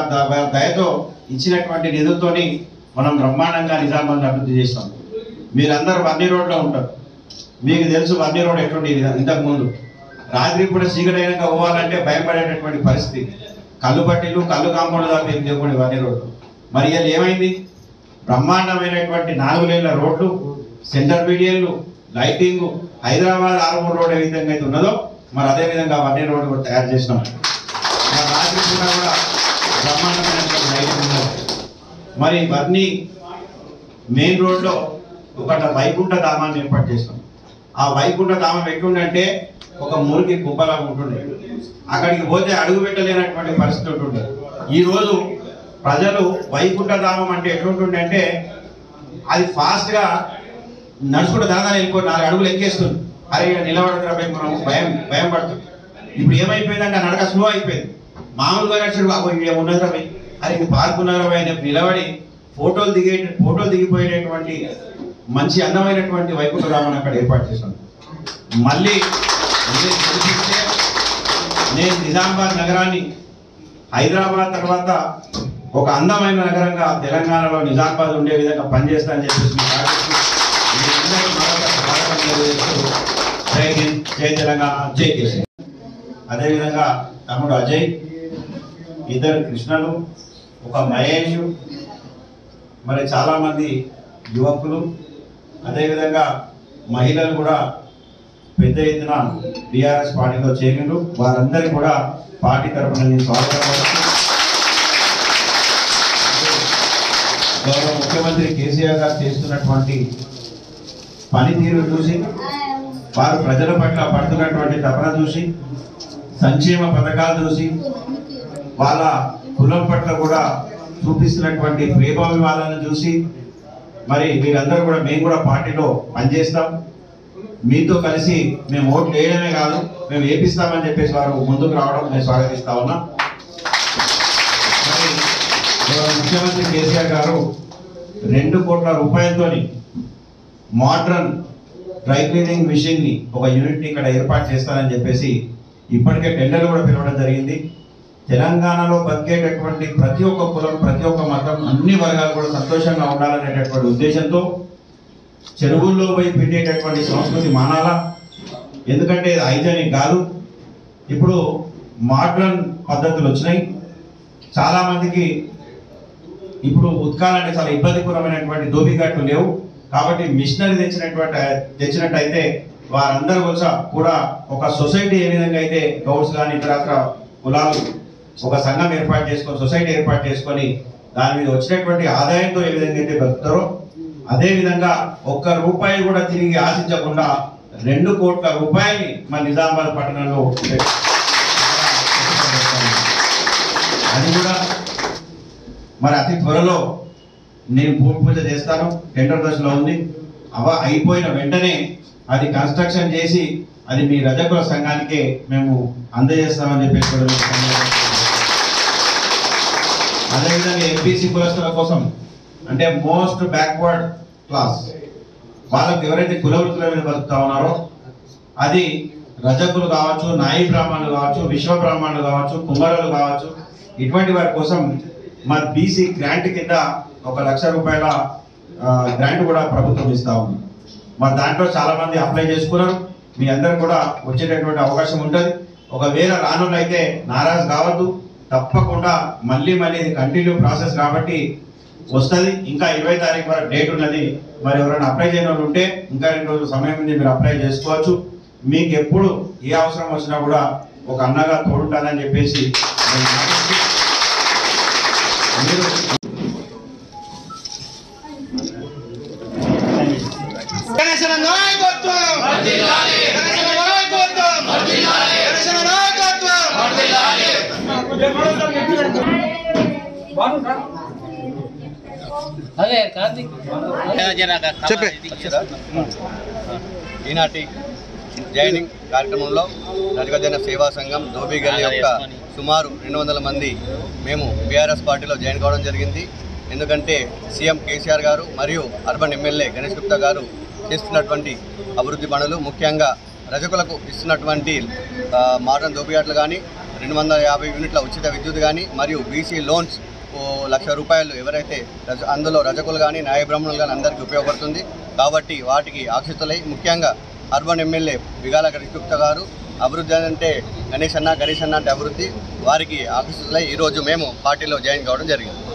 The- దయతో ఇచ్చినటువంటి నిధులతోని మనం బ్రహ్మాండంగా నిజామాబాద్ అభివృద్ధి చేస్తాం మీరందరూ వన్నీ రోడ్లో ఉంటారు మీకు తెలుసు వన్నీ రోడ్ ఎటువంటి ఇంతకు ముందు రాత్రి కూడా చీకటి అయినాక పోవాలంటే భయపడేటటువంటి పరిస్థితి కళ్ళు పట్టిలు కళ్ళు కాంపౌండ్ దాకా ఏం లేకుండా వన్నీ రోడ్డు మరి ఇలా ఏమైంది బ్రహ్మాండమైనటువంటి నాలుగు లేన్ల రోడ్లు సెంటర్ మీడియన్లు లైటింగ్ హైదరాబాద్ ఆరుమూరు రోడ్ ఏ విధంగా అయితే ఉన్నదో మరి అదే విధంగా వన్నీ రోడ్డు కూడా తయారు చేసినాం మరి రాత్రి పూట కూడా బ్రహ్మాండమైనటువంటి లైటింగ్ ఉన్నది మరి ఇవన్నీ మెయిన్ రోడ్లో ఒక వైకుంఠ ధామాన్ని ఏర్పాటు చేసినాం ఆ వైకుంఠ ధామం ఎట్లుండంటే ఒక మురికి కుప్పలా ఉంటుండే అక్కడికి పోతే అడుగు పెట్టలేనటువంటి పరిస్థితి ఉంటుండే ఈ రోజు ప్రజలు వైకుంఠ ధామం అంటే ఎట్లుంటుండే అంటే అది ఫాస్ట్ గా నడుచుకుంటూ దాదాపు వెళ్ళిపోయి నాలుగు అడుగులు ఎక్కేస్తుంది అరే ఇక్కడ నిలబడదురా భయం మనం భయం భయం పడుతుంది ఇప్పుడు ఏమైపోయిందంటే ఆ నడక స్లో అయిపోయింది మామూలుగా నడిచాడు బాబు ఇక్కడ ఉన్నదిరా భయ్ అరే ఇది పార్క్ ఉన్నారా భయ్ అని నిలబడి ఫోటోలు దిగే ఫోటోలు దిగిపోయేటటువంటి మంచి అందమైనటువంటి వైకుంఠ రామన్ అక్కడ ఏర్పాటు చేశాను మళ్ళీ నేను గెలిపిస్తే నేను నిజామాబాద్ నగరాన్ని హైదరాబాద్ తర్వాత ఒక అందమైన నగరంగా తెలంగాణలో నిజామాబాద్ ఉండే విధంగా పనిచేస్తానని చెప్పేసి మీ ఆశిస్తూ మీ అందరికీ మరొక స్వాగతం తెలియజేస్తూ జై హింద్ జై తెలంగాణ జై కేసీ అదేవిధంగా తమ్ముడు అజయ్ ఇద్దరు కృష్ణలు ఒక మహేష్ మరి చాలా మంది యువకులు అదేవిధంగా మహిళలు కూడా పెద్ద ఎత్తున బీఆర్ఎస్ పార్టీలో చేరిండ్రు వారందరికీ కూడా పార్టీ తరఫున నేను స్వాగతం పలుకుతూ, గౌరవ ముఖ్యమంత్రి కేసీఆర్ గారు చేస్తున్నటువంటి పనితీరు చూసి వారు ప్రజల పట్ల పడుతున్నటువంటి తపన చూసి సంక్షేమ పథకాలు చూసి వాళ్ళ కులం పట్ల కూడా చూపిస్తున్నటువంటి ప్రేమాభిమానాలను చూసి మరి మీరందరూ కూడా మేము కూడా పార్టీలో పనిచేస్తాం మీతో కలిసి మేము ఓట్లు వేయడమే కాదు మేము వేపిస్తామని చెప్పేసి వారు ముందుకు రావడం నేను స్వాగతిస్తా ఉన్నా మరి గౌరవ ముఖ్యమంత్రి కేసీఆర్ గారు రెండు కోట్ల రూపాయలతోని మోడ్రన్ డ్రై క్లీనింగ్ మిషన్ ని ఒక యూనిట్ ని ఇక్కడ ఏర్పాటు చేస్తానని చెప్పేసి ఇప్పటికే టెండర్లు కూడా పిలవడం జరిగింది తెలంగాణలో బతికేటటువంటి ప్రతి ఒక్క కులం ప్రతి ఒక్క మతం అన్ని వర్గాలు కూడా సంతోషంగా ఉండాలనేటటువంటి ఉద్దేశంతో చెరువుల్లో పోయి పెట్టేటటువంటి సంస్కృతి మానాలా ఎందుకంటే ఇది హైజానిక్ కాదు ఇప్పుడు మోడ్రన్ పద్ధతులు వచ్చినాయి చాలా మందికి ఇప్పుడు ఉత్కాలంటే చాలా ఇబ్బందికరమైనటువంటి దోబిఘాట్లు లేవు కాబట్టి మిషనరీ తెచ్చినటువంటి తెచ్చినట్టయితే వారందరూ కూడా కూడా ఒక సొసైటీ ఏ విధంగా అయితే గౌడ్స్ కానీ ఇతరత్ర కులాలు ఒక సంఘం ఏర్పాటు చేసుకొని సొసైటీ ఏర్పాటు చేసుకొని దాని మీద వచ్చినటువంటి ఆదాయంతో ఏ విధంగా అయితే బతుకుతారో అదే విధంగా ఒక్క రూపాయి కూడా తిరిగి ఆశించకుండా రెండు కోట్ల రూపాయలు మన నిజామాబాద్ పట్టణంలో అది కూడా మరి అతి త్వరలో నేను భూమి పూజ చేస్తాను టెండర్ దశలో ఉంది అవ అయిపోయిన వెంటనే అది కన్స్ట్రక్షన్ చేసి అది మీ రజకుల సంఘానికే మేము అందజేస్తామని చెప్పేసి కూడా మీకు తెలియజేస్తున్నాను. అదేవిధంగా ఎంపీసీ కులస్తుల కోసం అంటే మోస్ట్ బ్యాక్వర్డ్ క్లాస్ వాళ్ళకు ఎవరైతే కుల వృత్తుల మీద బతుకుతా ఉన్నారో అది రజకులు కావచ్చు నాయి బ్రాహ్మణులు కావచ్చు విశ్వ బ్రాహ్మణులు కావచ్చు కుమారులు కావచ్చు ఇటువంటి వారి కోసం మా బీసీ గ్రాంట్ కింద ఒక లక్ష రూపాయల ఆ, గ్రాంట్ కూడా ప్రభుత్వం ఇస్తా ఉంది మరి దాంట్లో చాలా మంది అప్లై చేసుకున్నారు మీ అందరు కూడా వచ్చేటటువంటి అవకాశం ఉంటుంది ఒకవేళ రానులు అయితే నారాజ్ కావద్దు తప్పకుండా మళ్ళీ మళ్ళీ ఇది కంటిన్యూ ప్రాసెస్ కాబట్టి వస్తుంది ఇంకా ఇరవై తారీఖు వరకు డేట్ ఉన్నది మరి ఎవరైనా అప్లై చేయని వాళ్ళు ఉంటే ఇంకా రెండు రోజుల సమయం ఉంది మీరు అప్లై చేసుకోవచ్చు మీకు ఎప్పుడు ఏ అవసరం వచ్చినా కూడా ఒక అన్నగా తోడుంటానని చెప్పేసి నేను మాటిస్తూ మీరు గణేశన నాయకత్వం గణేశన నాయకత్వం గణేశన నాయకత్వం అదే కార్తీక్ చెప్పే. ఈనాటి జైనింగ్ కార్యక్రమంలో నడిగజన సేవా సంఘం దోబిగల్ యొక్క సుమారు రెండు వందల మంది మేము బీఆర్ఎస్ పార్టీలో జాయిన్ కావడం జరిగింది ఎందుకంటే సీఎం కేసీఆర్ గారు మరియు అర్బన్ ఎమ్మెల్యే గణేష్ గుప్తా గారు చేస్తున్నటువంటి అభివృద్ధి పనులు ముఖ్యంగా రజకులకు ఇస్తున్నటువంటి ఆ, మోడర్న్ దోబియాట్లు కానీ రెండు వందల యాభై యూనిట్ల ఉచిత విద్యుత్ కానీ మరియు బీసీ లోన్స్ ఓ లక్ష రూపాయలు ఎవరైతే రజ అందులో రజకులు కానీ న్యాయ బ్రాహ్మణులు కానీ అందరికీ ఉపయోగపడుతుంది కాబట్టి వాటికి ఆకర్షితులై ముఖ్యంగా అర్బన్ ఎమ్మెల్యే బిగాల గరిగుప్త గారు అభివృద్ధి అంటే గణేష్ అన్న గణేష్ అన్న అంటే అభివృద్ధి వారికి ఆకర్షితులై ఈరోజు మేము పార్టీలో జాయిన్ కావడం జరిగింది